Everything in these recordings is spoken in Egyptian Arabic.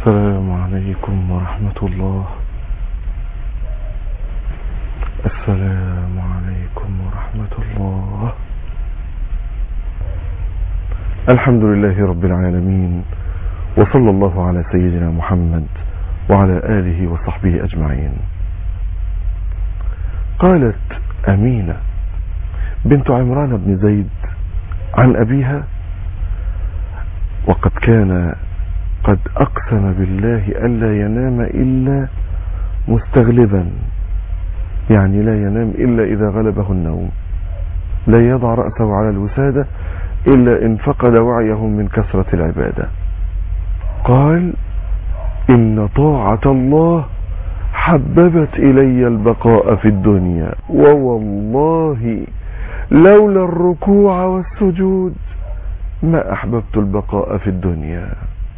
السلام عليكم ورحمة الله السلام عليكم ورحمة الله الحمد لله رب العالمين وصلى الله على سيدنا محمد وعلى آله وصحبه أجمعين قالت أمينة بنت عمران بن زيد عن أبيها وقد كان قد أقسم بالله ألا ينام إلا مستغلبا يعني لا ينام إلا إذا غلبه النوم لا يضع رأسه على الوسادة إلا إن فقد وعيه من كثرة العبادة قال إن طاعة الله حببت إلي البقاء في الدنيا ووالله لولا الركوع والسجود ما أحببت البقاء في الدنيا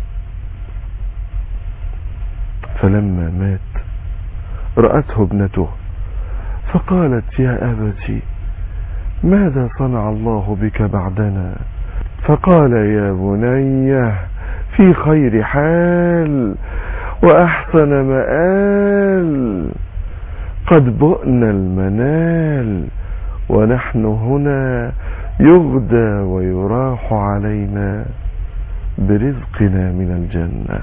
فلما مات رأته ابنته فقالت يا أبتي ماذا صنع الله بك بعدنا فقال يا بني في خير حال وأحسن مآل قد بؤنا المنال ونحن هنا يغدى ويراح علينا برزقنا من الجنة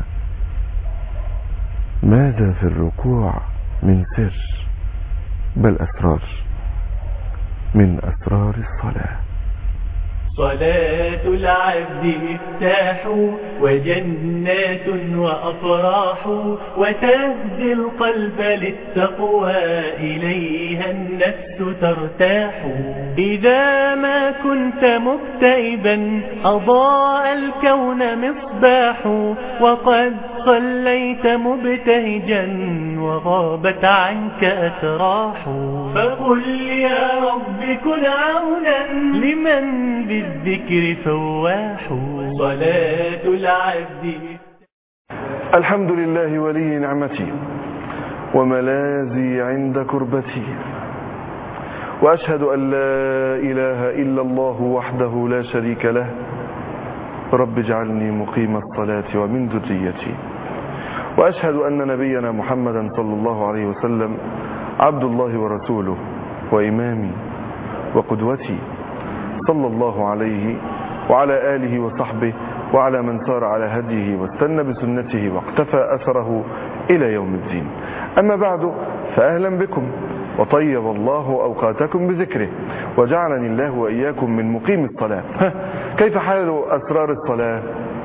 ماذا في الركوع من سر بل أسرار من أسرار الصلاة صلاة العبد مفتاح وجنات وأفراح وتهدي القلب للتقوى إليها النفس ترتاح إذا ما كنت مكتئبا أضاء الكون مصباح وقد صليت مبتهجا وغابت عنك أتراح فقل يا رب كن عونا لمن بالذكر فواح صلاة العبد الحمد لله ولي نعمتي وملاذي عند كربتي وأشهد أن لا إله إلا الله وحده لا شريك له رب اجعلني مقيم الصلاة ومن ذريتي وأشهد أن نبينا محمدا صلى الله عليه وسلم عبد الله ورسوله وإمامي وقدوتي صلى الله عليه وعلى آله وصحبه وعلى من سار على هديه واستنى بسنته واقتفى أثره إلى يوم الدين أما بعد فأهلا بكم وطيب الله أوقاتكم بذكره وجعلني الله وإياكم من مقيم الصلاة كيف حال أسرار الصلاة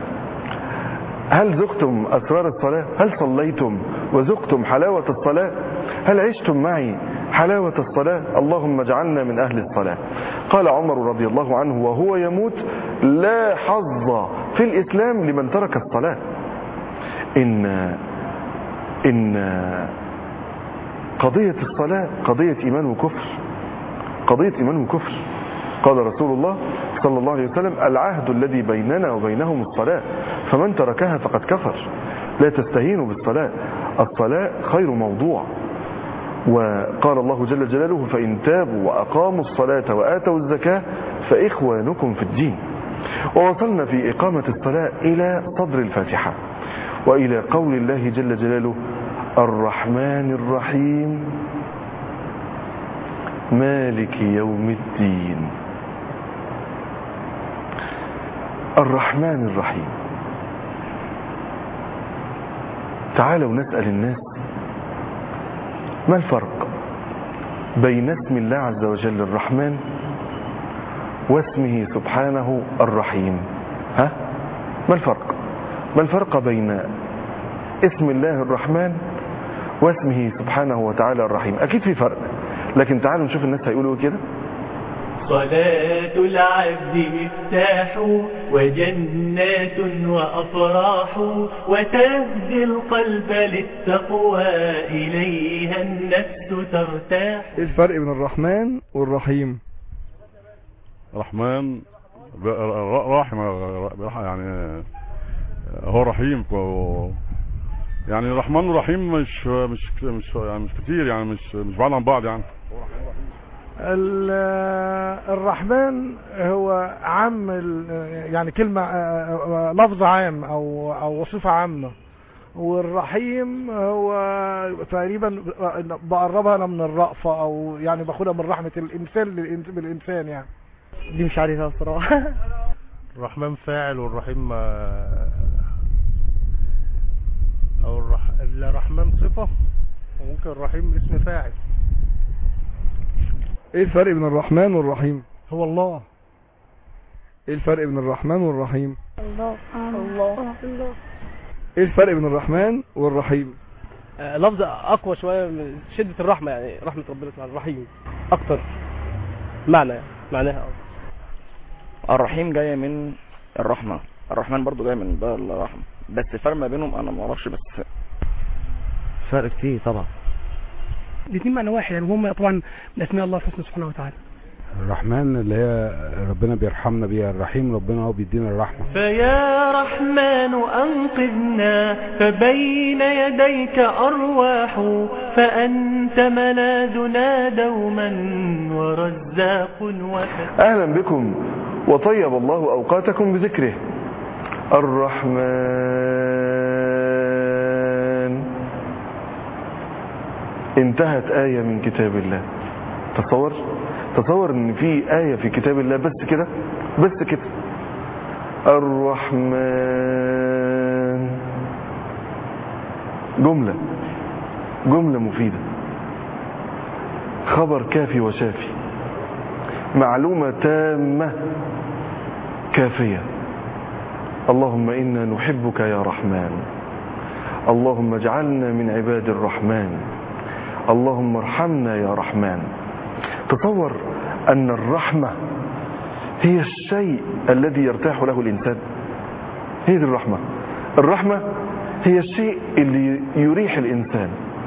هل ذقتم أسرار الصلاة هل صليتم وذقتم حلاوة الصلاة هل عشتم معي حلاوة الصلاة اللهم اجعلنا من أهل الصلاة قال عمر رضي الله عنه وهو يموت لا حظ في الإسلام لمن ترك الصلاة إن إن قضية الصلاة قضية إيمان وكفر قضية إيمان وكفر قال رسول الله صلى الله عليه وسلم العهد الذي بيننا وبينهم الصلاة فمن تركها فقد كفر لا تستهينوا بالصلاة الصلاة خير موضوع وقال الله جل جلاله فإن تابوا وأقاموا الصلاة وآتوا الزكاة فإخوانكم في الدين ووصلنا في إقامة الصلاة إلى صدر الفاتحة وإلى قول الله جل جلاله الرحمن الرحيم مالك يوم الدين الرحمن الرحيم تعالوا نسأل الناس ما الفرق بين اسم الله عز وجل الرحمن واسمه سبحانه الرحيم ها ما الفرق ما الفرق بين اسم الله الرحمن واسمه سبحانه وتعالى الرحيم اكيد في فرق لكن تعالوا نشوف الناس هيقولوا كده صلاة العبد مفتاح وجنات وأفراح وتهدي القلب للتقوى إليها النفس ترتاح ايه الفرق بين الرحمن والرحيم رحمن ب- ر- راحم ر- يعني هو رحيم و- يعني الرحمن والرحيم مش مش مش يعني مش كتير يعني مش مش بعاد عن بعض يعني ال- الرحمن هو عام ال- يعني كلمة لفظ عام او او وصفة عامة والرحيم هو تقريبا بقربها انا من الرأفة او يعني باخدها من رحمة الانسان للإنس- بالانسان يعني دي مش عارفها الصراحة الرحمن فاعل والرحيم آه، او الرح... الرحمن صفة وممكن الرحيم اسم فاعل ايه الفرق بين الرحمن والرحيم هو الله ايه الفرق بين الرحمن والرحيم الله الله الله ايه الفرق بين الرحمن والرحيم آه، لفظ اقوى شويه من شده الرحمه يعني رحمه ربنا سبحانه الرحيم اكتر معنى يعني معناها أكتر. الرحيم جاية من الرحمة الرحمن برضو جاي من باب الرحمة بس الفرق ما بينهم انا ما اعرفش بس فرق كتير طبعا الاثنين معنى واحد يعني وهم طبعا من اسماء الله الحسنى سبحانه وتعالى الرحمن اللي هي ربنا بيرحمنا بيها الرحيم ربنا هو بيدينا الرحمة فيا رحمن أنقذنا فبين يديك أرواح فأنت ملاذنا دوما ورزاق وفتح أهلا بكم وطيب الله أوقاتكم بذكره الرحمن انتهت آية من كتاب الله تصور تصور ان في آية في كتاب الله بس كده بس كده الرحمن جملة جملة مفيدة خبر كافي وشافي معلومة تامة كافية اللهم إنا نحبك يا رحمن اللهم اجعلنا من عباد الرحمن اللهم ارحمنا يا رحمن تصور أن الرحمة هي الشيء الذي يرتاح له الإنسان هي دي الرحمة الرحمة هي الشيء اللي يريح الإنسان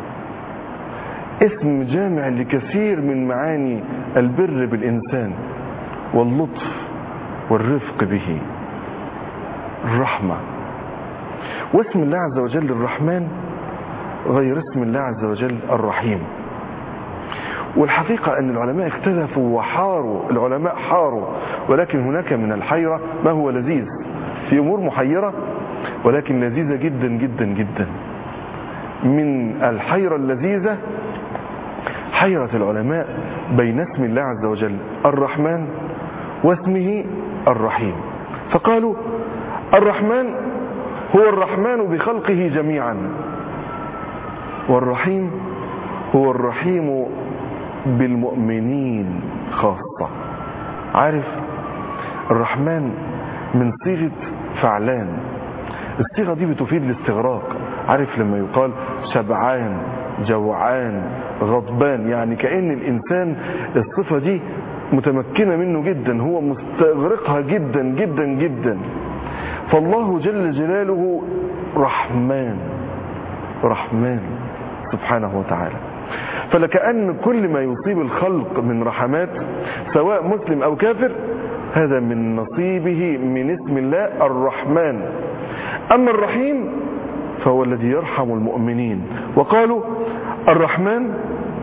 اسم جامع لكثير من معاني البر بالإنسان واللطف والرفق به الرحمة واسم الله عز وجل الرحمن غير اسم الله عز وجل الرحيم والحقيقة أن العلماء اختلفوا وحاروا العلماء حاروا ولكن هناك من الحيرة ما هو لذيذ في أمور محيرة ولكن لذيذة جدا جدا جدا من الحيرة اللذيذة حيرة العلماء بين اسم الله عز وجل الرحمن واسمه الرحيم فقالوا الرحمن هو الرحمن بخلقه جميعا والرحيم هو الرحيم بالمؤمنين خاصة عارف الرحمن من صيغة فعلان الصيغة دي بتفيد الاستغراق عارف لما يقال شبعان جوعان غضبان يعني كأن الإنسان الصفة دي متمكنة منه جدا هو مستغرقها جدا جدا جدا فالله جل جلاله رحمن رحمن سبحانه وتعالى فلكأن كل ما يصيب الخلق من رحمات سواء مسلم أو كافر هذا من نصيبه من اسم الله الرحمن أما الرحيم فهو الذي يرحم المؤمنين وقالوا الرحمن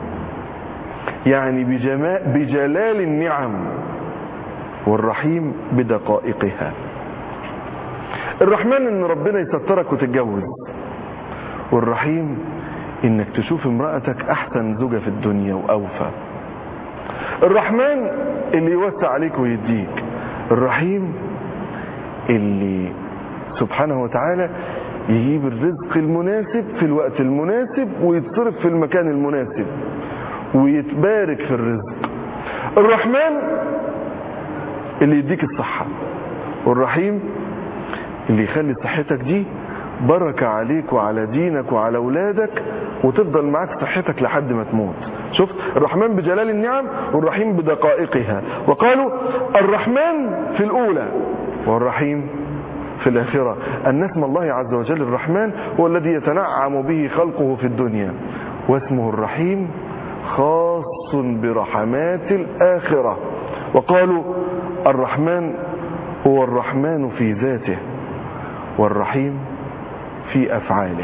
يعني بجماء بجلال النعم والرحيم بدقائقها الرحمن ان ربنا يسترك وتتجوز والرحيم انك تشوف امرأتك احسن زوجة في الدنيا واوفى الرحمن اللي يوسع عليك ويديك الرحيم اللي سبحانه وتعالى يجيب الرزق المناسب في الوقت المناسب ويتصرف في المكان المناسب ويتبارك في الرزق الرحمن اللي يديك الصحة والرحيم اللي يخلي صحتك دي بركة عليك وعلى دينك وعلى اولادك وتفضل معاك صحتك لحد ما تموت شفت الرحمن بجلال النعم والرحيم بدقائقها وقالوا الرحمن في الاولى والرحيم في الآخرة أن اسم الله عز وجل الرحمن هو الذي يتنعم به خلقه في الدنيا واسمه الرحيم خاص برحمات الآخرة وقالوا الرحمن هو الرحمن في ذاته والرحيم في أفعاله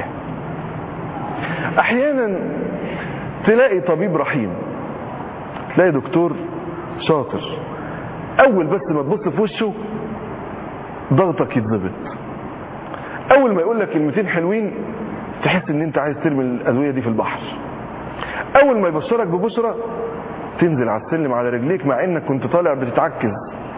أحيانا تلاقي طبيب رحيم تلاقي دكتور شاطر أول بس ما تبص في وشه ضغطك يتظبط اول ما يقول لك كلمتين حلوين تحس ان انت عايز ترمي الادويه دي في البحر اول ما يبشرك ببشرة تنزل على السلم على رجليك مع انك كنت طالع بتتعكز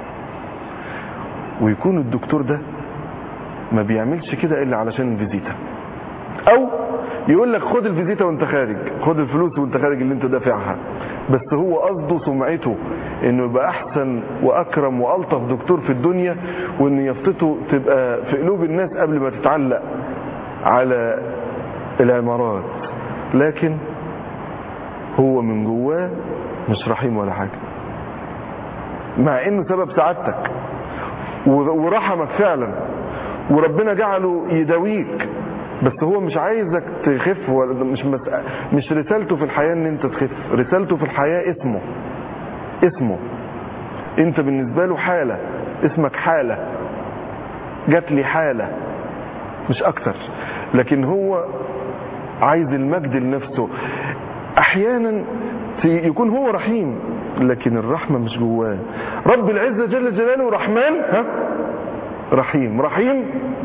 ويكون الدكتور ده ما بيعملش كده الا علشان الفيزيتا او يقول لك خد الفيزيتا وانت خارج خد الفلوس وانت خارج اللي انت دافعها بس هو قصده سمعته انه يبقى احسن واكرم والطف دكتور في الدنيا وان يافطته تبقى في قلوب الناس قبل ما تتعلق على العمارات لكن هو من جواه مش رحيم ولا حاجة مع انه سبب سعادتك ورحمك فعلا وربنا جعله يداويك بس هو مش عايزك تخف ولا مش مس... مش رسالته في الحياة ان انت تخف رسالته في الحياة اسمه اسمه انت بالنسبة له حالة اسمك حالة جات لي حالة مش اكتر لكن هو عايز المجد لنفسه احيانا يكون هو رحيم لكن الرحمة مش جواه رب العزة جل جلاله رحمن ها رحيم رحيم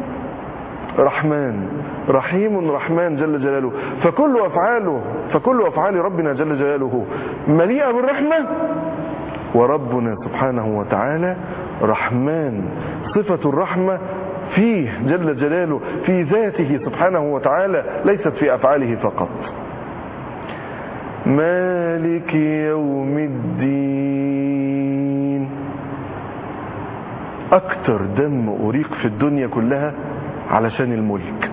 رحمن رحيم رحمن جل جلاله فكل أفعاله فكل أفعال ربنا جل جلاله مليئة بالرحمة وربنا سبحانه وتعالى رحمن صفة الرحمة فيه جل جلاله في ذاته سبحانه وتعالى ليست في أفعاله فقط مالك يوم الدين أكتر دم أريق في الدنيا كلها علشان الملك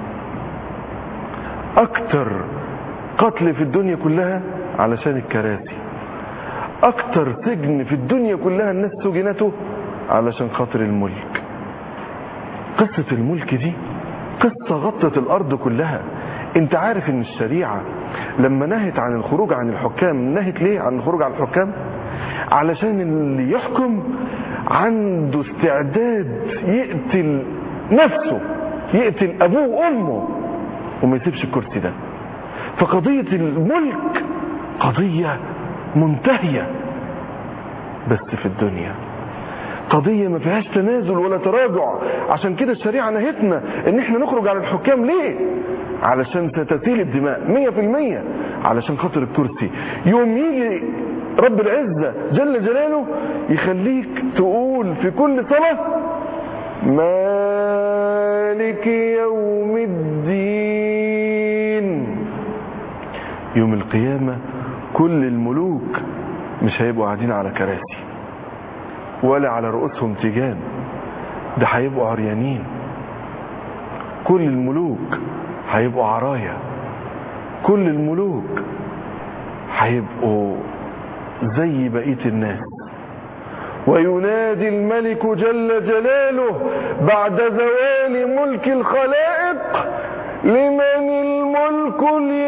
أكتر قتل في الدنيا كلها علشان الكراسي أكتر سجن في الدنيا كلها الناس سجنته علشان خاطر الملك قصة الملك دي قصة غطت الأرض كلها انت عارف ان الشريعة لما نهت عن الخروج عن الحكام نهت ليه عن الخروج عن الحكام علشان اللي يحكم عنده استعداد يقتل نفسه يقتل ابوه وامه وما يسيبش الكرسي ده فقضية الملك قضية منتهية بس في الدنيا قضية ما فيهاش تنازل ولا تراجع عشان كده الشريعة نهتنا ان احنا نخرج على الحكام ليه علشان ستسيل الدماء مية في المية علشان خاطر الكرسي يوم يجي رب العزة جل جلاله يخليك تقول في كل صلاة مالك يوم الدين يوم القيامة كل الملوك مش هيبقوا قاعدين على كراسي ولا على رؤوسهم تيجان ده هيبقوا عريانين كل الملوك هيبقوا عرايا كل الملوك هيبقوا زي بقية الناس وينادي الملك جل جلاله بعد زوال ملك الخلائق لمن الملك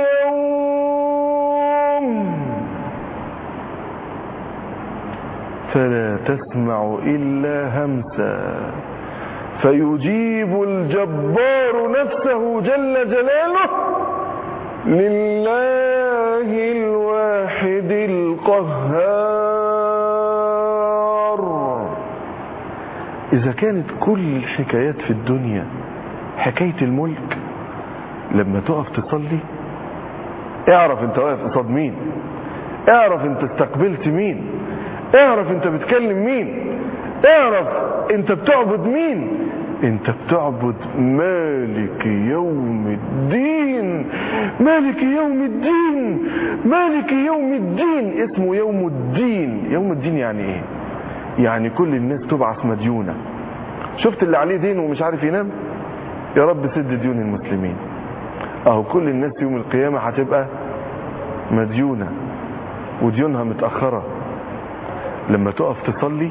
اليوم فلا تسمع إلا همسا فيجيب الجبار نفسه جل جلاله لله الواحد القهار إذا كانت كل الحكايات في الدنيا حكاية الملك لما تقف تصلي اعرف انت واقف قصاد مين اعرف انت استقبلت مين اعرف انت بتكلم مين اعرف انت بتعبد مين انت بتعبد مالك يوم الدين مالك يوم الدين مالك يوم الدين اسمه يوم الدين يوم الدين يعني ايه يعني كل الناس تبعث مديونة شفت اللي عليه دين ومش عارف ينام يا رب سد ديون المسلمين اهو كل الناس يوم القيامة هتبقى مديونة وديونها متأخرة لما تقف تصلي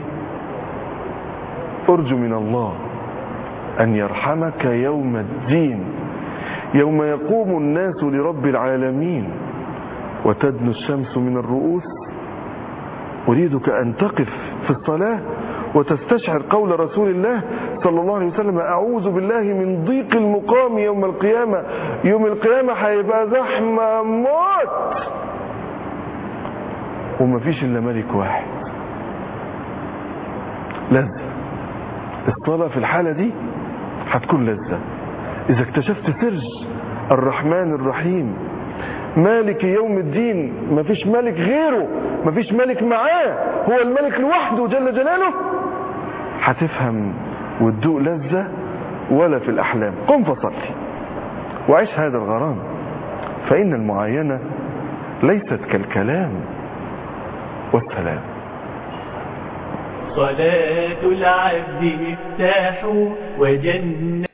ارجو من الله ان يرحمك يوم الدين يوم يقوم الناس لرب العالمين وتدنو الشمس من الرؤوس اريدك ان تقف في الصلاة وتستشعر قول رسول الله صلى الله عليه وسلم اعوذ بالله من ضيق المقام يوم القيامة يوم القيامة هيبقى زحمة موت ومفيش الا ملك واحد لذة الصلاة في الحالة دي هتكون لذة إذا اكتشفت سر الرحمن الرحيم مالك يوم الدين مفيش ملك غيره مفيش ملك معاه هو الملك لوحده جل جلاله هتفهم وتدوق لذة ولا في الأحلام قم فصلي وعيش هذا الغرام فإن المعاينة ليست كالكلام والسلام صلاة العبد مفتاح وجنة